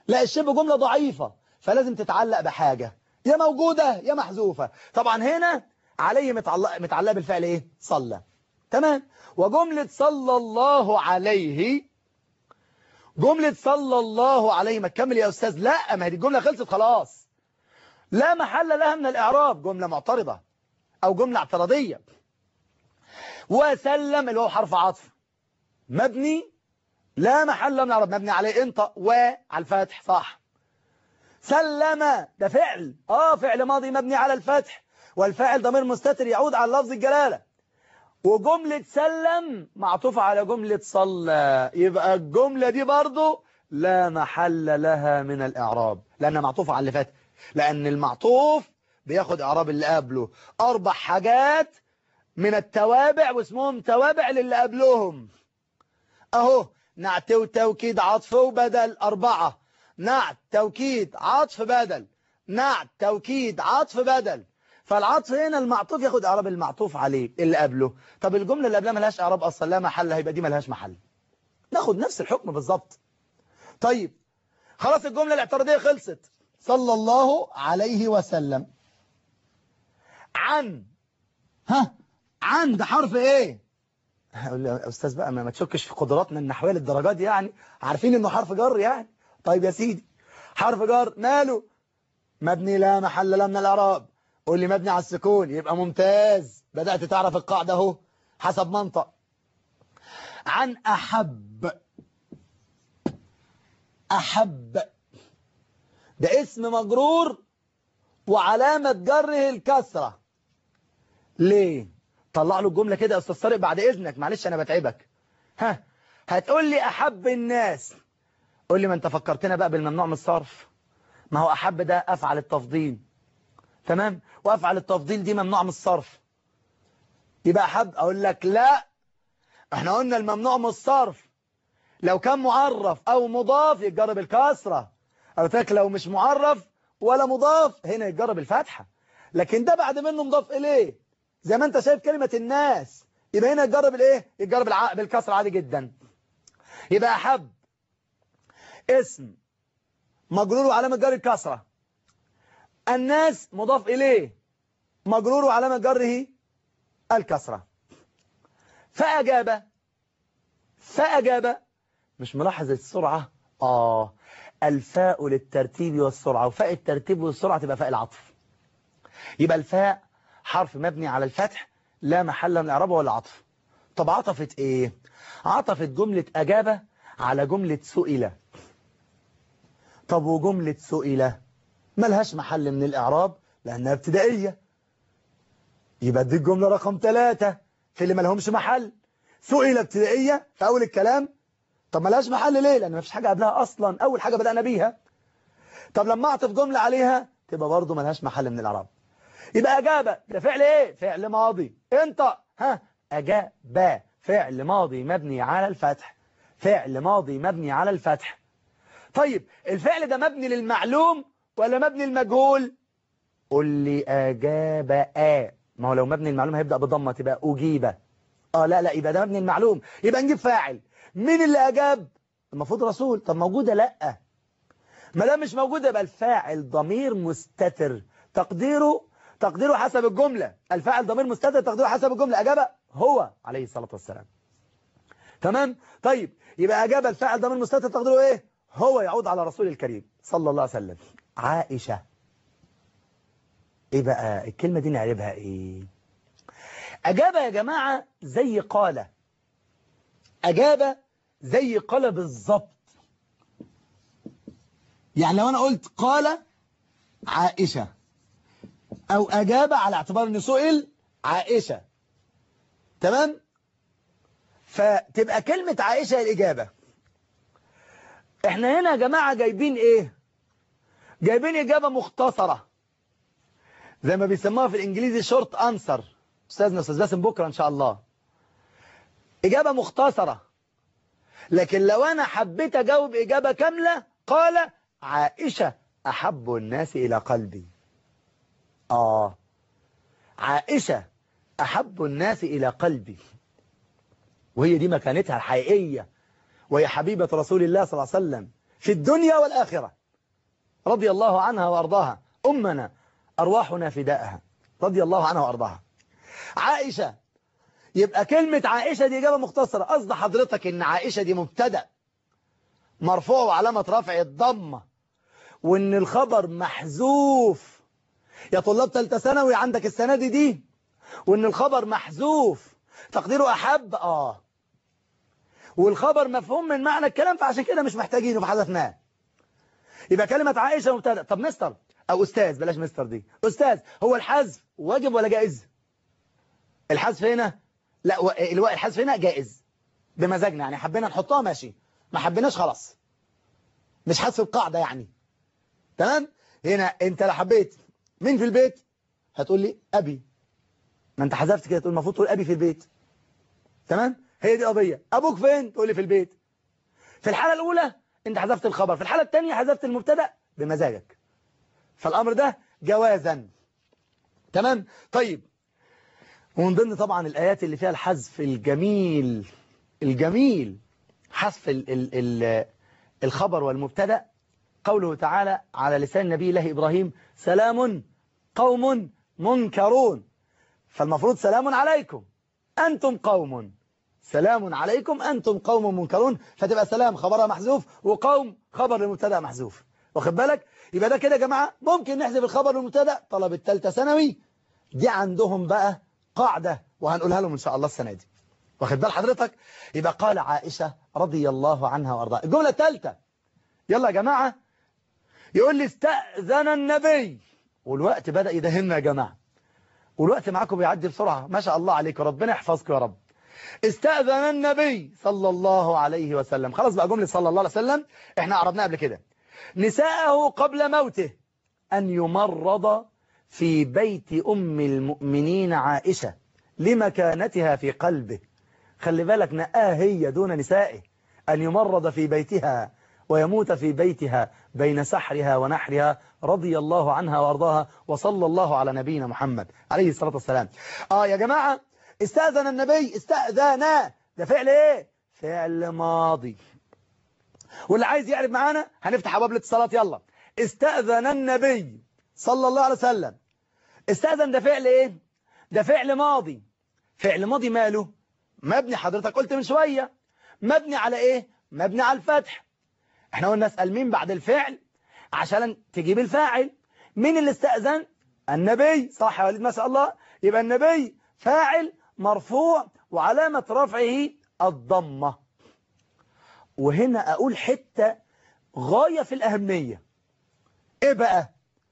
لا الشبه جملة ضعيفة فلازم تتعلق بحاجة يا موجودة يا محذوفة طبعا هنا عليه متعلق متعلق بالفعل ايه صلى تمام وجملة صلى الله عليه جملة صلى الله عليه ما تكمل يا أستاذ لا ما هي دي الجملة خلصت خلاص لا محل لها من الإعراب جملة معترضة أو جملة اعتراضية وسلم اللي هو حرف عطف مبني لا محل من الإعراب مبني عليه انت وعلى الفتح صح سلم ده فعل اه فعل ماضي مبني على الفتح والفاعل ضمير مستتر يعود على لفظ الجلالة وجملة سلم معطوفة على جملة صلى يبقى الجملة دي برضو لا محل لها من الإعراب لأنها معطوفة على اللي فات لأن المعطوف بياخد إعراب اللي قبله أربع حاجات من التوابع واسمهم توابع للي قبلهم أهو نعت وتوكيد عطف وبدل أربعة نعت توكيد عطف بدل نعت توكيد عطف بدل فالعطف هنا المعطوف ياخد اعراب المعطوف عليه اللي قبله طب الجمله اللي قبلها ملهاش اعراب اصلا لا محل هيبقى دي ملهاش محل ناخد نفس الحكم بالظبط طيب خلاص الجمله الاعتراضيه خلصت صلى الله عليه وسلم عن ها عن ده حرف ايه هقول يا استاذ بقى ما تشكش في قدراتنا النحويه للدرجات دي يعني عارفين انه حرف جر يعني طيب يا سيدي حرف جر ماله مبني لا محل له من الاعراب قول لي مبني على السكون يبقى ممتاز بدأت تعرف القاعدة اهو حسب منطق عن أحب أحب ده اسم مجرور وعلامة جره الكسرة ليه طلع له الجملة كده يا أستاذ طارق بعد إذنك معلش أنا بتعبك ها هتقول لي أحب الناس قول لي ما أنت فكرتنا بقى بالممنوع من الصرف ما هو أحب ده أفعل التفضيل تمام وافعل التفضيل دي ممنوع من الصرف يبقى حب اقول لك لا احنا قلنا الممنوع من الصرف لو كان معرف او مضاف يتجرب الكسرة قلت لك لو مش معرف ولا مضاف هنا يتجرب الفتحة لكن ده بعد منه مضاف اليه زي ما انت شايف كلمة الناس يبقى هنا يتجرب الايه يتجرب الع... بالكسرة عادي جدا يبقى احب اسم مجرور وعلامة جر الكسره الناس مضاف إليه مجرور علامة جره الكسرة فأجاب فأجاب مش ملاحظ السرعة آه الفاء للترتيب والسرعة وفاء الترتيب والسرعة تبقى فاء العطف يبقى الفاء حرف مبني على الفتح لا محل من إعرابه ولا عطف طب عطفت إيه عطفت جملة أجابة على جملة سئلة طب وجملة سئلة ملهاش محل من الإعراب لأنها ابتدائية يبقى دي الجملة رقم ثلاثة في اللي ملهمش محل سئل ابتدائية في أول الكلام طب ملهاش محل ليه لأن مفيش حاجة قبلها أصلا أول حاجة بدأنا بيها طب لما أعطف جملة عليها تبقى برضه ملهاش محل من الإعراب يبقى أجابة ده فعل إيه فعل ماضي انت ها أجاب فعل ماضي مبني على الفتح فعل ماضي مبني على الفتح طيب الفعل ده مبني للمعلوم ولا مبني المجهول قول لي أجاب آ ما هو لو مبني المعلوم هيبدأ بضمة تبقى أجيب آه لا لا يبقى ده مبني المعلوم يبقى نجيب فاعل مين اللي أجاب المفروض رسول طب موجودة لا ما دام مش موجودة يبقى الفاعل ضمير مستتر تقديره تقديره حسب الجملة الفاعل ضمير مستتر تقديره حسب الجملة أجاب هو عليه الصلاة والسلام تمام طيب يبقى أجاب الفاعل ضمير مستتر تقديره إيه هو يعود على رسول الكريم صلى الله عليه وسلم عائشة ايه بقى الكلمة دي نعربها ايه اجابة يا جماعة زي قال اجابة زي قال بالظبط يعني لو انا قلت قال عائشة او اجاب على اعتبار انه سئل عائشة تمام فتبقى كلمة عائشة الاجابة احنا هنا يا جماعة جايبين ايه جايبين إجابة مختصرة زي ما بيسموها في الإنجليزي شورت أنسر أستاذنا أستاذ باسم بكرة إن شاء الله إجابة مختصرة لكن لو أنا حبيت أجاوب إجابة كاملة قال عائشة أحب الناس إلى قلبي آه عائشة أحب الناس إلى قلبي وهي دي مكانتها الحقيقية وهي حبيبة رسول الله صلى الله عليه وسلم في الدنيا والآخرة رضي الله عنها وأرضاها أمنا أرواحنا فداءها رضي الله عنها وأرضاها عائشة يبقى كلمة عائشة دي إجابة مختصرة قصد حضرتك إن عائشة دي مبتدأ مرفوع وعلامة رفع الضمة وإن الخبر محذوف يا طلاب ثالثه ثانوي عندك السنة دي دي وإن الخبر محذوف تقديره أحب آه والخبر مفهوم من معنى الكلام فعشان كده مش محتاجينه فحذفناه يبقى كلمة عائشة مبتدأ طب مستر أو أستاذ بلاش مستر دي أستاذ هو الحذف واجب ولا جائز الحذف هنا لا و- الو- الحذف هنا جائز بمزاجنا يعني حبينا نحطها ماشي ما حبيناش خلاص مش حذف القاعدة يعني تمام هنا انت لو حبيت مين في البيت هتقول لي أبي ما انت حذفت كده تقول المفروض تقول أبي في البيت تمام هي دي قضية أبوك فين تقول لي في البيت في الحالة الأولى انت حذفت الخبر في الحالة الثانية حذفت المبتدا بمزاجك فالأمر ده جوازا تمام طيب ومن ضمن طبعا الآيات اللي فيها الحذف الجميل الجميل حذف ال ال ال الخبر والمبتدا قوله تعالى على لسان نبي الله إبراهيم سلام قوم منكرون فالمفروض سلام عليكم أنتم قوم سلام عليكم أنتم قوم منكرون فتبقى سلام خبرها محذوف وقوم خبر المبتدا محذوف واخد بالك يبقى ده كده يا جماعة ممكن نحذف الخبر والمبتدا طلب الثالثه ثانوي دي عندهم بقى قاعدة وهنقولها لهم إن شاء الله السنة دي واخد بال حضرتك يبقى قال عائشة رضي الله عنها وارضاها الجملة الثالثة يلا يا جماعة يقول لي استأذن النبي والوقت بدأ يدهمنا يا جماعة والوقت معاكم بيعدي بسرعة ما شاء الله عليك ربنا يحفظكم يا رب استأذن النبي صلى الله عليه وسلم خلاص بقى جملة صلى الله عليه وسلم احنا عرضناها قبل كده نساءه قبل موته أن يمرض في بيت أم المؤمنين عائشة لمكانتها في قلبه خلي بالك نقاه هي دون نسائه أن يمرض في بيتها ويموت في بيتها بين سحرها ونحرها رضي الله عنها وارضاها وصلى الله على نبينا محمد عليه الصلاة والسلام آه يا جماعة استأذن النبي استأذن ده فعل ايه فعل ماضي واللي عايز يعرف معانا هنفتح أبواب الاتصالات يلا استأذن النبي صلى الله عليه وسلم استأذن ده فعل ايه ده فعل ماضي فعل ماضي ماله مبني حضرتك قلت من شوية مبني على ايه مبني على الفتح احنا قلنا اسأل مين بعد الفعل عشان تجيب الفاعل مين اللي استأذن النبي صح يا وليد ما شاء الله يبقى النبي فاعل مرفوع وعلامة رفعه الضمة وهنا أقول حتة غاية في الأهمية إيه بقى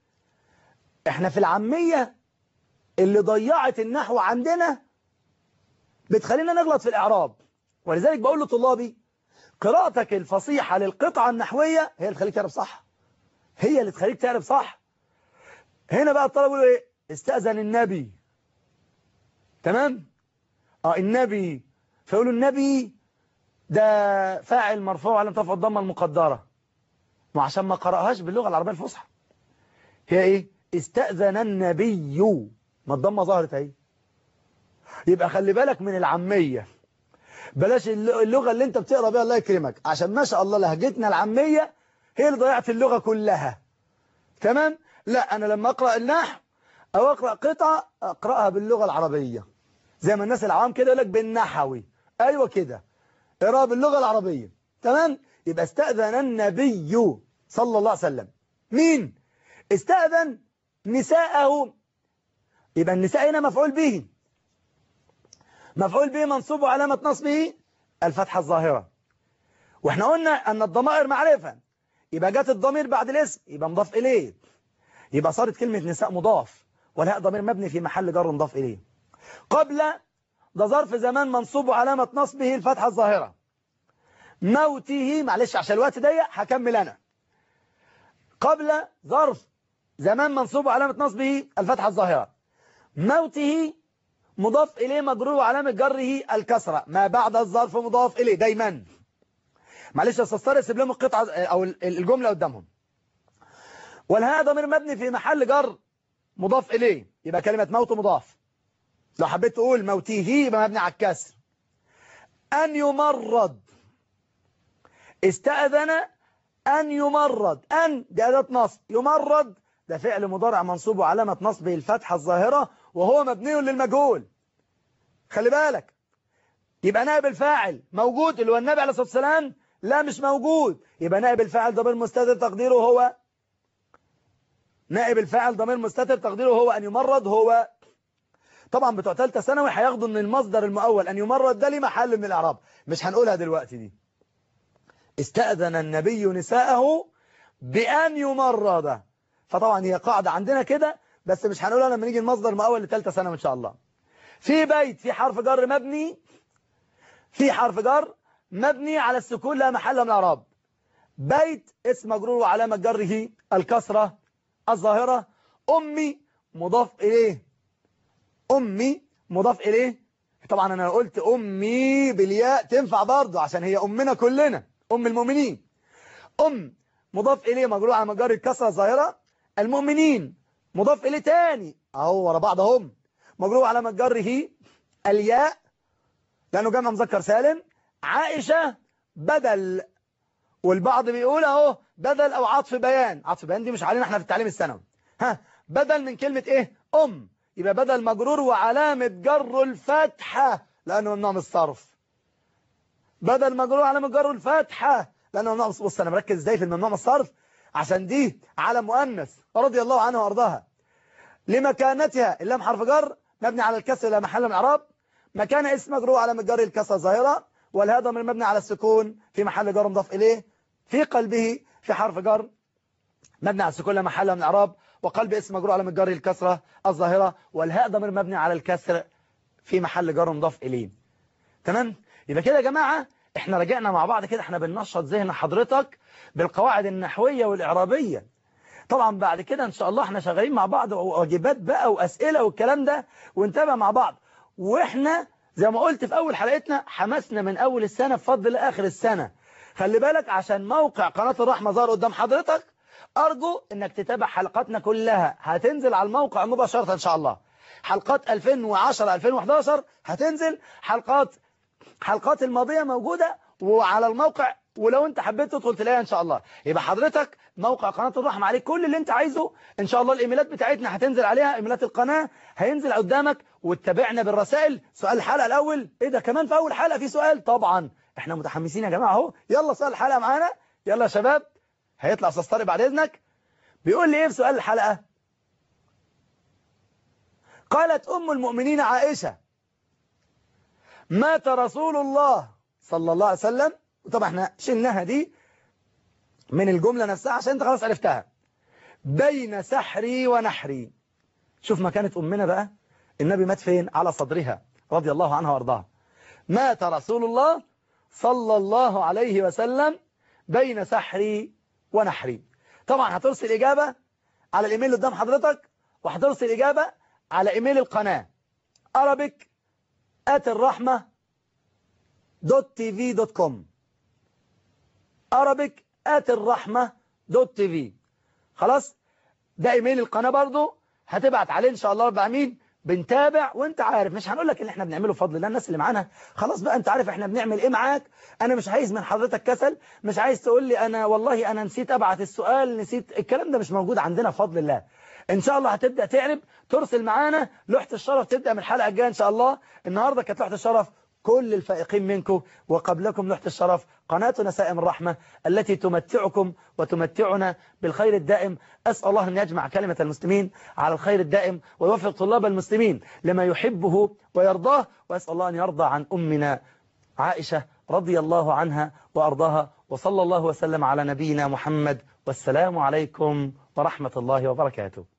إحنا في العامية اللي ضيعت النحو عندنا بتخلينا نغلط في الإعراب ولذلك بقول لطلابي قراءتك الفصيحة للقطعة النحوية هي اللي تخليك تعرف صح هي اللي تخليك تعرف صح هنا بقى الطلب يقولوا ايه استأذن النبي تمام اه النبي فيقولوا النبي ده فاعل مرفوع على ترفع الضمه المقدره وعشان ما قرأهاش باللغة العربية الفصحى هي ايه استأذن النبي ما الضمه ظهرت اهي يبقى خلي بالك من العامية بلاش اللغة اللي انت بتقرأ بيها الله يكرمك عشان ما شاء الله لهجتنا العامية هي اللي ضيعت اللغة كلها تمام لا انا لما اقرأ النحو او اقرأ قطعة اقرأها باللغة العربية زي ما الناس العوام كده يقول لك بالنحوي ايوه كده اقراها باللغة العربية تمام يبقى استأذن النبي صلى الله عليه وسلم مين استأذن نساءه يبقى النساء هنا مفعول به مفعول به منصوب علامة نصبه الفتحة الظاهرة واحنا قلنا ان الضمائر معرفة يبقى جت الضمير بعد الاسم يبقى مضاف اليه يبقى صارت كلمة نساء مضاف ولا ضمير مبني في محل جر مضاف اليه قبل ده ظرف زمان منصوب علامة نصبه الفتحة الظاهرة موته معلش عشان الوقت ضيق هكمل انا قبل ظرف زمان منصوب علامة نصبه الفتحة الظاهرة موته مضاف إليه مجرور وعلامة جره الكسرة ما بعد الظرف مضاف إليه دايما معلش يا استاذ طارق سيب لهم القطعة أو الجملة قدامهم والهاء ضمير مبني في محل جر مضاف إليه يبقى كلمة موت مضاف لو حبيت تقول موته يبقى مبني على الكسر أن يمرض استأذن أن يمرض أن دي أداة نصب يمرض ده فعل مضارع منصوب وعلامة نصبه الفتحة الظاهرة وهو مبني للمجهول خلي بالك يبقى نائب الفاعل موجود اللي هو النبي عليه الصلاة والسلام لا مش موجود يبقى نائب الفاعل ضمير مستتر تقديره هو نائب الفاعل ضمير مستتر تقديره هو أن يمرض هو طبعا بتوع ثالثه ثانوي هياخدوا ان المصدر المؤول أن يمرض ده ليه محل من الإعراب مش هنقولها دلوقتي دي استأذن النبي نساءه بأن يمرض فطبعا هي قاعدة عندنا كده بس مش هنقولها لما نيجي المصدر المؤول لثالثه ثانوي إن شاء الله في بيت في حرف جر مبني في حرف جر مبني على السكون لا محل من الإعراب بيت اسم مجرور وعلامة جره الكسرة الظاهرة أمي مضاف إليه أمي مضاف إليه طبعا أنا قلت أمي بالياء تنفع برضه عشان هي أمنا كلنا أم المؤمنين أم مضاف إليه مجرور على مجرى الكسرة الظاهرة المؤمنين مضاف إليه تاني أهو ورا بعض هم مجرور على مجره الياء لأنه جمع مذكر سالم عائشة بدل والبعض بيقول اهو بدل او عطف بيان عطف بيان دي مش علينا احنا في التعليم الثانوي ها بدل من كلمة ايه ام يبقى بدل مجرور وعلامة جر الفتحة لانه ممنوع من الصرف بدل مجرور علامة جر الفتحة لانه ممنوع بص انا مركز ازاي في الممنوع من الصرف عشان دي على مؤنث رضي الله عنها وارضاها لمكانتها اللام حرف جر مبني على الكسر لا محل من الاعراب مكان اسم مجرور على مجر الكسر ظاهره والهذا من المبني على السكون في محل جر مضاف إليه في قلبه في حرف جر مبني على السكون لا محل من الإعراب وقلب اسم مجرور على مجر الكسرة الظاهرة والهاء ضمير مبني على الكسر في محل جر مضاف إليه تمام يبقى كده يا جماعة احنا رجعنا مع بعض كده احنا بننشط ذهن حضرتك بالقواعد النحوية والإعرابية طبعا بعد كده ان شاء الله احنا شغالين مع بعض واجبات بقى وأسئلة والكلام ده ونتابع مع بعض واحنا زي ما قلت في أول حلقتنا حماسنا من أول السنة بفضل آخر السنة خلي بالك عشان موقع قناة الرحمة ظهر قدام حضرتك أرجو أنك تتابع حلقاتنا كلها هتنزل على الموقع مباشرة إن شاء الله حلقات 2010-2011 هتنزل حلقات حلقات الماضية موجودة وعلى الموقع ولو انت حبيت تدخل تلاقيها ان شاء الله يبقى حضرتك موقع قناة الرحمة عليك كل اللي انت عايزه ان شاء الله الايميلات بتاعتنا هتنزل عليها ايميلات القناة هينزل قدامك وتتابعنا بالرسائل سؤال الحلقة الاول ايه ده كمان في اول حلقة في سؤال طبعا احنا متحمسين يا جماعة اهو يلا سؤال الحلقة معانا يلا يا شباب هيطلع استاذ طارق بعد اذنك بيقول لي ايه في سؤال الحلقة قالت ام المؤمنين عائشة مات رسول الله صلى الله عليه وسلم طبعا احنا شلناها دي من الجملة نفسها عشان انت خلاص عرفتها بين سحري ونحري شوف مكانة أمنا بقى النبي مات فين على صدرها رضي الله عنها وارضاها مات رسول الله صلى الله عليه وسلم بين سحري ونحري طبعا هترسل إجابة على الإيميل اللي قدام حضرتك وهترسل إجابة على إيميل القناة Arabic at الرحمة دوت تي في دوت كوم Arabic at الرحمة دوت تي في خلاص ده ايميل القناة برضو هتبعت عليه ان شاء الله رب العالمين بنتابع وانت عارف مش هنقول لك اللي احنا بنعمله بفضل الله الناس اللي معانا خلاص بقى انت عارف احنا بنعمل ايه معاك انا مش عايز من حضرتك كسل مش عايز تقول لي انا والله انا نسيت ابعت السؤال نسيت الكلام ده مش موجود عندنا بفضل الله ان شاء الله هتبدأ تعرب ترسل معانا لوحة الشرف تبدأ من الحلقة الجاية ان شاء الله النهاردة كانت لوحة الشرف كل الفائقين منكم وقبلكم لوحة الشرف قناة نسائم الرحمة التي تمتعكم وتمتعنا بالخير الدائم أسأل الله أن يجمع كلمة المسلمين على الخير الدائم ويوفق طلاب المسلمين لما يحبه ويرضاه وأسأل الله أن يرضى عن أمنا عائشة رضي الله عنها وأرضاها وصلى الله وسلم على نبينا محمد والسلام عليكم ورحمة الله وبركاته